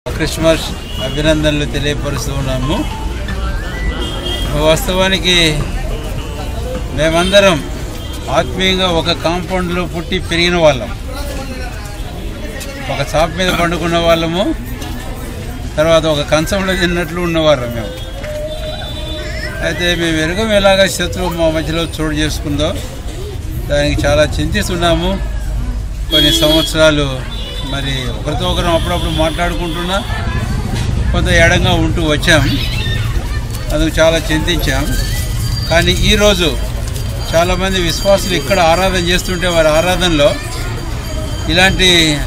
Christmas అభినందనలు తెలియపరుస్తూ ఉన్నాము వాస్తవానికి మేమందరం ఆత్మీయంగా ఒక కాంపౌండ్లో పుట్టి పెరిగిన వాళ్ళం ఒక చాప మీద పండుకున్న వాళ్ళము తర్వాత ఒక కంచంలో తిన్నట్లు ఉన్నవారు మేము అయితే మేము ఎరుగం ఎలాగ శత్రువు మా మధ్యలో చోటు చేసుకుందో దానికి చాలా చింతిస్తున్నాము కొన్ని సంవత్సరాలు మరి ఒకరితో ఒకరం అప్పుడప్పుడు మాట్లాడుకుంటున్నా కొంత ఎడంగా ఉంటూ వచ్చాం అందుకు చాలా చింతించాం కానీ ఈరోజు చాలామంది విశ్వాసులు ఇక్కడ ఆరాధన చేస్తుంటే వారి ఆరాధనలో ఇలాంటి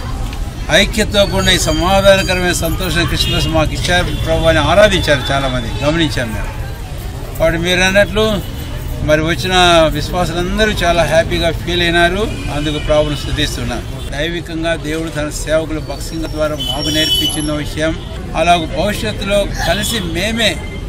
ఐక్యతతో కూడిన ఈ సమాధానకరమైన సంతోషం క్రిస్మస్ మాకు ఇచ్చారు ప్రభు అని ఆరాధించారు చాలామంది గమనించాం మేము కాబట్టి మీరు అన్నట్లు మరి వచ్చిన విశ్వాసులందరూ చాలా హ్యాపీగా ఫీల్ అయినారు అందుకు ప్రాబ్లం స్థుతిస్తున్నారు దైవికంగా దేవుడు తన సేవకులు భక్సింగ్ ద్వారా మాకు నేర్పించిన విషయం అలాగే భవిష్యత్తులో కలిసి మేమే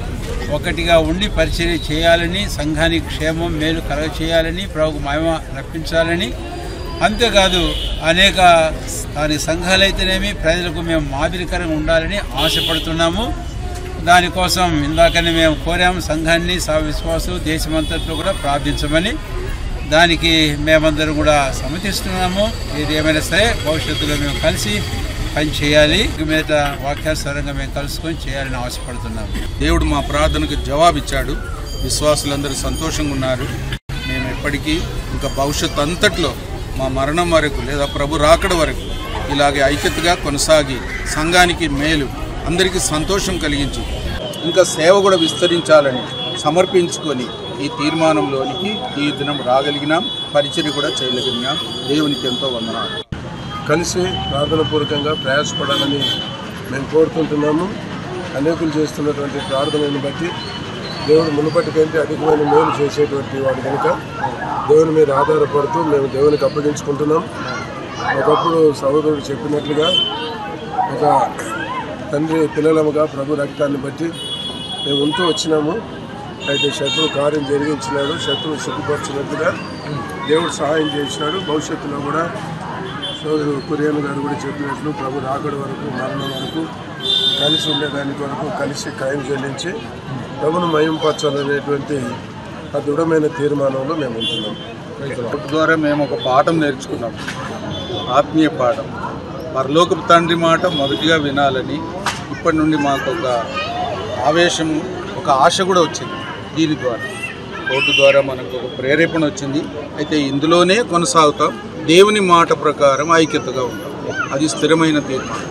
ఒకటిగా ఉండి పరిచర్య చేయాలని సంఘానికి క్షేమం మేలు కలగ చేయాలని ప్రభుకు మహిమ రప్పించాలని అంతేకాదు అనేక దాని సంఘాలైతేనేమి ప్రజలకు మేము మాదిరికరంగా ఉండాలని ఆశపడుతున్నాము దానికోసం ఇందాకనే మేము కోరాము సంఘాన్ని సా విశ్వాసు దేశమంతట్లో కూడా ప్రార్థించమని దానికి మేమందరం కూడా సమ్మతిస్తున్నాము ఏది ఏమైనా సరే భవిష్యత్తులో మేము కలిసి పని చేయాలి ఇక మీద వాక్యానుసారంగా మేము కలుసుకొని చేయాలని ఆశపడుతున్నాము దేవుడు మా ప్రార్థనకు జవాబిచ్చాడు విశ్వాసులందరూ సంతోషంగా ఉన్నారు మేము ఎప్పటికీ ఇంకా భవిష్యత్తు అంతట్లో మా మరణం వరకు లేదా ప్రభు రాకడ వరకు ఇలాగే ఐక్యతగా కొనసాగి సంఘానికి మేలు అందరికీ సంతోషం కలిగించి ఇంకా సేవ కూడా విస్తరించాలని సమర్పించుకొని ఈ తీర్మానంలోనికి ఈ దినం రాగలిగినాం పరిచర్య కూడా చేయగలిగినాం దేవునికి ఎంతో వందనాలు కలిసి ప్రార్థనపూర్వకంగా ప్రయాసపడాలని మేము కోరుకుంటున్నాము అనేకులు చేస్తున్నటువంటి ప్రార్థనను బట్టి దేవుడు మునుపటి కంటే అధికమైన మేలు చేసేటువంటి వాడు కనుక దేవుని మీద ఆధారపడుతూ మేము దేవునికి అప్పగించుకుంటున్నాం ఒకప్పుడు సహోదరుడు చెప్పినట్లుగా ఒక తండ్రి పిల్లలముగా ప్రభు రక్తాన్ని బట్టి మేము ఉంటూ వచ్చినాము అయితే శత్రువు కార్యం జరిగించినాడు శత్రువు సిగ్గుపరిచినట్టుగా దేవుడు సహాయం చేసినాడు భవిష్యత్తులో కూడా సోదరుడు కురియన్ గారు కూడా చెప్పినట్లు ప్రభు రాకడ వరకు మరణం వరకు కలిసి ఉండేదానికి వరకు కలిసి క్రైమ్ చెల్లించి ప్రభును మయంపరచాలనేటువంటి ఆ దృఢమైన తీర్మానంలో మేము ఉంటున్నాం బుక్ ద్వారా మేము ఒక పాఠం నేర్చుకున్నాం ఆత్మీయ పాఠం పరలోకపు తండ్రి మాట మొదటిగా వినాలని ఇప్పటి నుండి మాకు ఒక ఆవేశం ఒక ఆశ కూడా వచ్చింది దీని ద్వారా కోర్టు ద్వారా మనకు ఒక ప్రేరేపణ వచ్చింది అయితే ఇందులోనే కొనసాగుతాం దేవుని మాట ప్రకారం ఐక్యతగా ఉంటాం అది స్థిరమైన తీర్మానం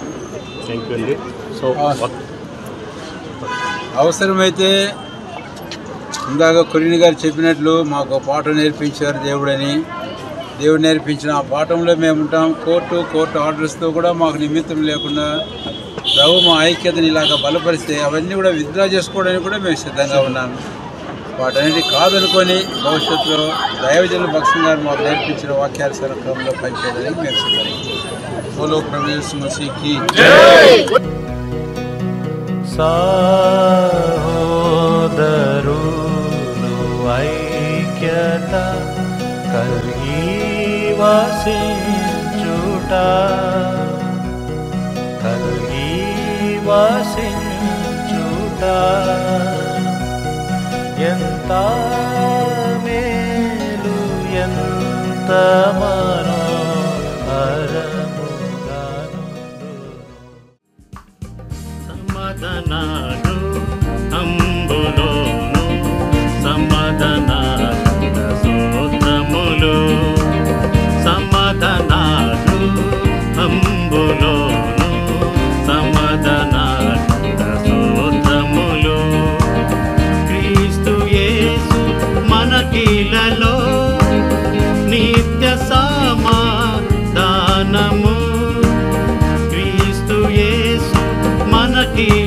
అవసరమైతే ఇందాక కొరిని గారు చెప్పినట్లు మాకు ఒక పాట నేర్పించారు దేవుడని దేవుడు నేర్పించిన ఆ పాఠంలో మేము ఉంటాం కోర్టు కోర్టు ఆర్డర్స్తో కూడా మాకు నిమిత్తం లేకుండా ప్రభు మా ఐక్యతని ఇలాగ బలపరిస్తే అవన్నీ కూడా విత్డ్రా చేసుకోవడానికి కూడా మేము సిద్ధంగా ఉన్నాము వాటన్నిటి కాదనుకొని భవిష్యత్తులో దైవజనుల భక్తం గారు మాకు నేర్పించిన వాక్యానుసార క్రమంలో పనిచేయడానికి మేము సిద్ధంగా ఉన్నాం. బోలో ప్రవేశ మసీకి సహోదరులు ఐక్యత కలిగి వసించుట కలిగి వసించుట ఎంత మేలు ఎంత మనోహరముగానుండును. సమాధానాలు అంబులోను సమాధానాలు సూత్రములు సమాధానాలు అంబులోను సమాధానాలు సూత్రములు క్రీస్తు యేసు మనకిలలో నిత్య సమాధానము క్రీస్తు యేసు మనకి